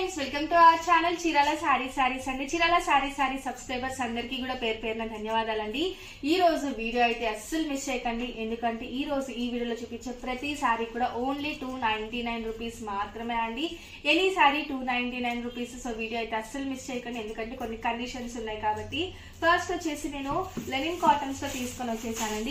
friends welcome to our channel Chirala sari saris అండి Chirala sorry sorry subscribers అందరికీ కూడా పేరు పేరున ధన్యవాదాలండి ఈ రోజు వీడియో అయితే అస్సలు మిస్ చేయకండి ఎందుకంటే ఈ రోజు ఈ వీడియోలో చూపించే ప్రతి సారీ కూడా only two ninety nine rupees మాత్రమే అండి any sari two ninety nine rupees so video అయితే అస్సలు మిస్ చేయకండి ఎందుకంటే కొన్ని కండిషన్స్ ఉన్నాయి కాబట్టి ఫస్ట్ వచ్చేసి నేను లెనిన్ కాటన్స్ లో తీసుకొని వచ్చేసానండి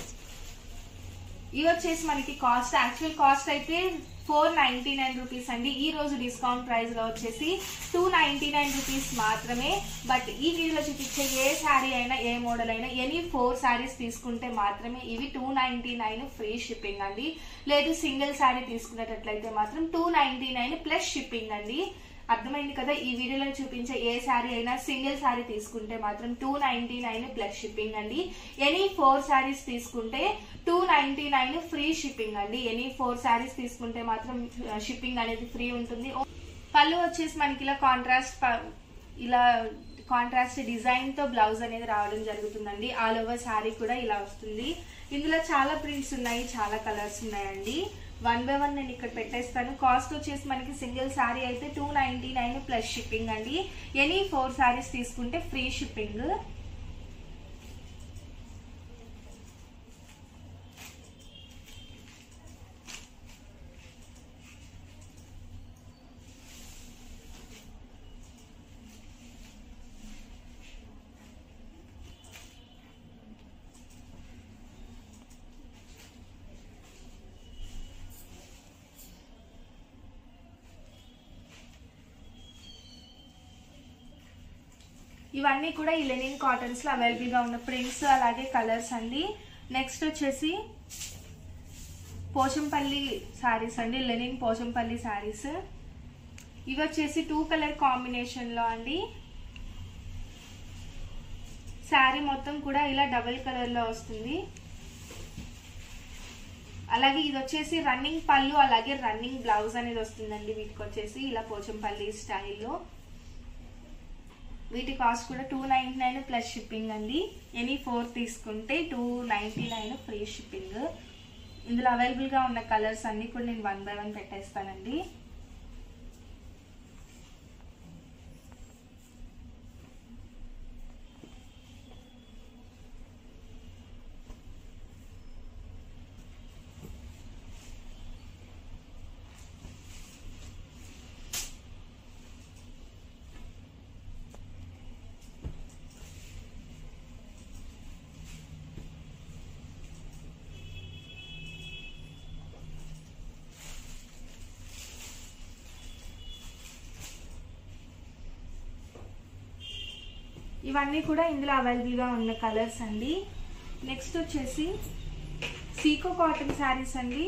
ఇవి వచ్చేసి మనకి కాస్ట్ యాక్చువల్ కాస్ట్ అయితే ఫోర్ నైన్టీ నైన్ రూపీస్ అండి ఈ రోజు డిస్కౌంట్ ప్రైస్ లో వచ్చేసి టూ నైన్టీ నైన్ రూపీస్ మాత్రమే బట్ ఈ వీడియోలో చూపించే ఏ శారీ అయినా ఏ మోడల్ అయినా ఎనీ ఫోర్ శారీస్ తీసుకుంటే మాత్రమే ఇవి two ninety nine free shipping అండి లేదు సింగిల్ శారీ తీసుకునేటట్లయితే మాత్రం two ninety nine plus shipping అండి అర్థమైంది కదా ఈ వీడియోలో చూపించే ఏ శారీ అయినా సింగిల్ శారీ తీసుకుంటే మాత్రం two ninety nine plus shipping అండి ఎనీ ఫోర్ శారీస్ తీసుకుంటే two ninety nine free shipping అండి ఎనీ ఫోర్ శారీస్ తీసుకుంటే మాత్రం షిప్పింగ్ అనేది ఫ్రీ ఉంటుంది పళ్ళు వచ్చేసి మనకి ఇలా కాంట్రాస్ట్ ఇలా కాంట్రాస్ట్ డిజైన్ తో బ్లౌజ్ అనేది రావడం జరుగుతుందండి ఆల్ ఓవర్ శారీ కూడా ఇలా వస్తుంది ఇందులో చాలా ప్రింట్స్ ఉన్నాయి చాలా కలర్స్ ఉన్నాయండి వన్ బై వన్ నేను ఇక్కడ పెట్టేస్తాను కాస్ట్ వచ్చేసి మనకి సింగిల్ శారీ అయితే two ninety nine plus shipping అండి ఎనీ ఫోర్ శారీస్ తీసుకుంటే ఫ్రీ షిప్పింగ్ ఇవన్నీ కూడా ఈ లెనిన్ కాటన్స్ లో అవైలబుల్ గా ఉన్న ప్రింట్స్ అలాగే కలర్స్ అండి నెక్స్ట్ వచ్చేసి పోచంపల్లి శారీస్ అండి లెనిన్ పోచంపల్లి శారీస్ ఇవి వచ్చేసి టూ కలర్ కాంబినేషన్ లో అండి శారీ మొత్తం కూడా ఇలా డబుల్ కలర్ లో వస్తుంది అలాగే ఇది వచ్చేసి రన్నింగ్ పళ్ళు అలాగే రన్నింగ్ బ్లౌజ్ అనేది వస్తుందండి వీటికి వచ్చేసి ఇలా పోచంపల్లి స్టైల్లో వీటి కాస్ట్ కూడా two ninety nine plus shipping అండి ఎనీ ఫోర్ తీసుకుంటే two ninety nine free shipping ఇందులో అవైలబుల్గా ఉన్న కలర్స్ అన్నీ కూడా నేను వన్ బై వన్ పెట్టేస్తానండి ఇవన్నీ కూడా ఇందులో అవైలబుల్గా ఉన్న కలర్స్ అండి నెక్స్ట్ వచ్చేసి సీకో కాటన్ శారీస్ అండి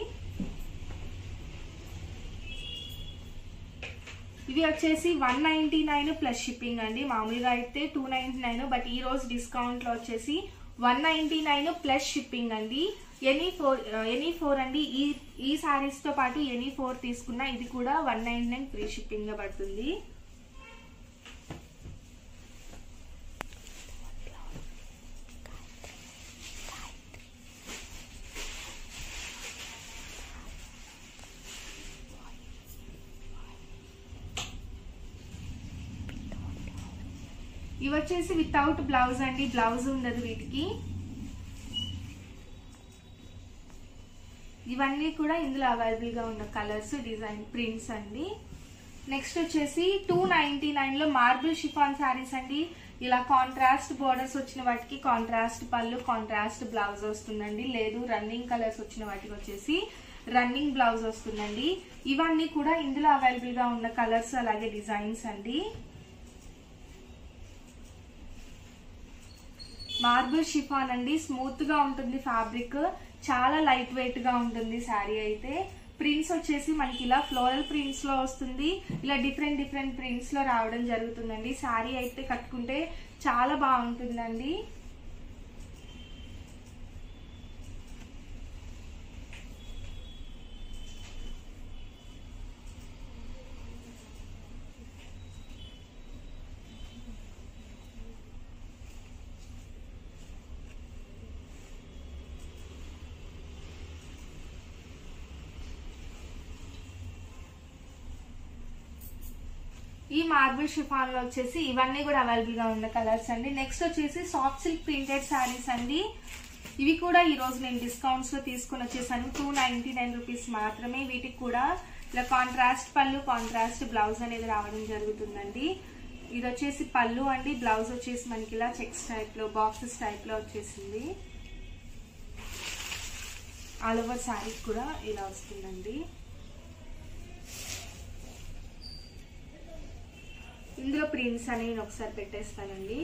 ఇవి వచ్చేసి one ninety nine plus shipping అండి మామూలుగా అయితే టూ నైంటీ నైన్ బట్ ఈ రోజు డిస్కౌంట్లో వచ్చేసి one ninety nine plus shipping అండి ఎనీ ఫోర్ ఎనీ ఫోర్ అండి ఈ ఈ శారీస్తో పాటు ఎనీ ఫోర్ తీసుకున్నా ఇది కూడా వన్ నైంటీ నైన్ ఫ్రీ షిప్పింగ్గా పడుతుంది ఇవి వచ్చేసి వితౌట్ బ్లౌజ్ అండి బ్లౌజ్ ఉండదు వీటికి ఇవన్నీ కూడా ఇందులో అవైలబుల్ గా ఉన్న కలర్స్ డిజైన్ ప్రింట్స్ అండి నెక్స్ట్ వచ్చేసి టూ నైన్టీ నైన్ లో మార్బుల్ షిఫాన్ శారీస్ అండి ఇలా కాంట్రాస్ట్ బోర్డర్స్ వచ్చిన వాటికి కాంట్రాస్ట్ పళ్ళు కాంట్రాస్ట్ బ్లౌజ్ వస్తుందండి లేదు రన్నింగ్ కలర్స్ వచ్చిన వాటికి వచ్చేసి రన్నింగ్ బ్లౌజ్ వస్తుందండి ఇవన్నీ కూడా ఇందులో అవైలబుల్ గా ఉన్న కలర్స్ అలాగే డిజైన్స్ అండి మార్బుల్ షిఫాన్ అండి స్మూత్ గా ఉంటుంది ఫ్యాబ్రిక్ చాలా లైట్ వెయిట్ గా ఉంటుంది శారీ అయితే ప్రింట్స్ వచ్చేసి మనకి ఇలా ఫ్లోరల్ ప్రింట్స్ లో వస్తుంది ఇలా డిఫరెంట్ డిఫరెంట్ ప్రింట్స్ లో రావడం జరుగుతుందండి శారీ అయితే కట్టుకుంటే చాలా బాగుంటుందండి ఈ మార్బుల్ షిఫాన్ లో వచ్చేసి ఇవన్నీ కూడా అవైలబుల్ గా ఉన్న కలర్స్ అండి నెక్స్ట్ వచ్చేసి సాఫ్ట్ సిల్క్ ప్రింటెడ్ శారీస్ అండి ఇవి కూడా ఈ రోజు నేను డిస్కౌంట్స్ లో తీసుకొని వచ్చేసాను టూ నైన్టీ నైన్ రూపీస్ మాత్రమే వీటికి కూడా ఇలా కాంట్రాస్ట్ పళ్ళు కాంట్రాస్ట్ బ్లౌజ్ అనేది రావడం జరుగుతుందండి ఇది వచ్చేసి పళ్ళు అండి బ్లౌజ్ వచ్చేసి మనకి ఇలా చెక్స్ టైప్ లో బాక్సెస్ టైప్ లో వచ్చేసింది ఆల్ ఓవర్ శారీ కూడా ఇలా వస్తుందండి ఇందులో ప్రింట్స్ అనేవి నేను ఒకసారి పెట్టేస్తానండి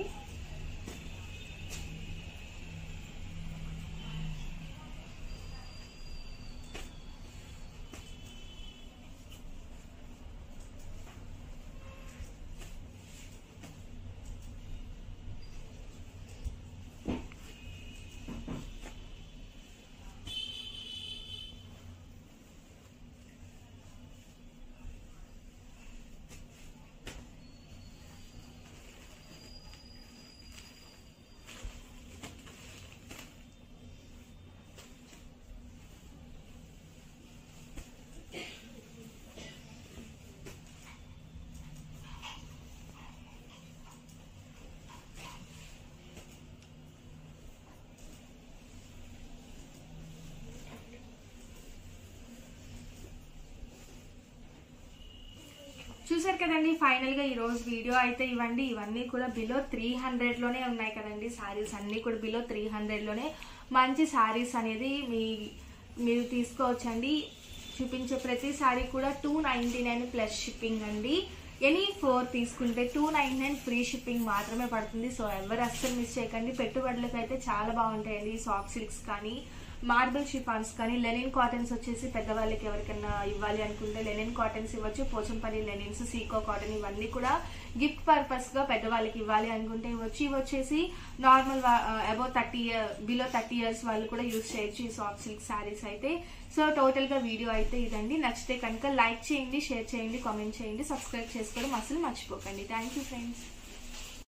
చూసారు కదండి ఫైనల్ గా ఈ రోజు వీడియో అయితే ఇవ్వండి ఇవన్నీ కూడా బిలో త్రీ హండ్రెడ్ లోనే ఉన్నాయి కదండి సారీస్ అన్ని కూడా బిలో త్రీ హండ్రెడ్ లోనే మంచి సారీస్ అనేది మీ మీరు తీసుకోవచ్చండి చూపించే ప్రతి సారీ కూడా two ninety nine plus shipping అండి ఎనీ ఫోర్ తీసుకుంటే two nine nine free shipping మాత్రమే పడుతుంది సో ఎవరు అస్సలు మిస్ చేయకండి పెట్టుబడులకు అయితే చాలా బాగుంటాయండి సాఫ్ట్ సిల్క్స్ కానీ మార్బుల్ షిఫాన్స్ కానీ లెనిన్ కాటన్స్ వచ్చేసి పెద్దవాళ్ళకి ఎవరికైనా ఇవ్వాలి అనుకుంటే లెనిన్ కాటన్స్ ఇవ్వచ్చు పోచంపల్లి లెనిన్స్ సీకో కాటన్ ఇవన్నీ కూడా గిఫ్ట్ పర్పస్ గా పెద్దవాళ్ళకి ఇవ్వాలి అనుకుంటే ఇవ్వచ్చు ఇవి వచ్చేసి normal above thirty below thirty years వాళ్ళు కూడా యూస్ చేయొచ్చు ఈ సాఫ్ట్ సిల్క్ శారీస్ అయితే సో టోటల్ గా వీడియో అయితే ఇదండి నచ్చితే కనుక లైక్ చేయండి షేర్ చేయండి కామెంట్ చేయండి సబ్స్క్రైబ్ చేసుకోవడం అసలు మర్చిపోకండి థ్యాంక్ యూ ఫ్రెండ్స్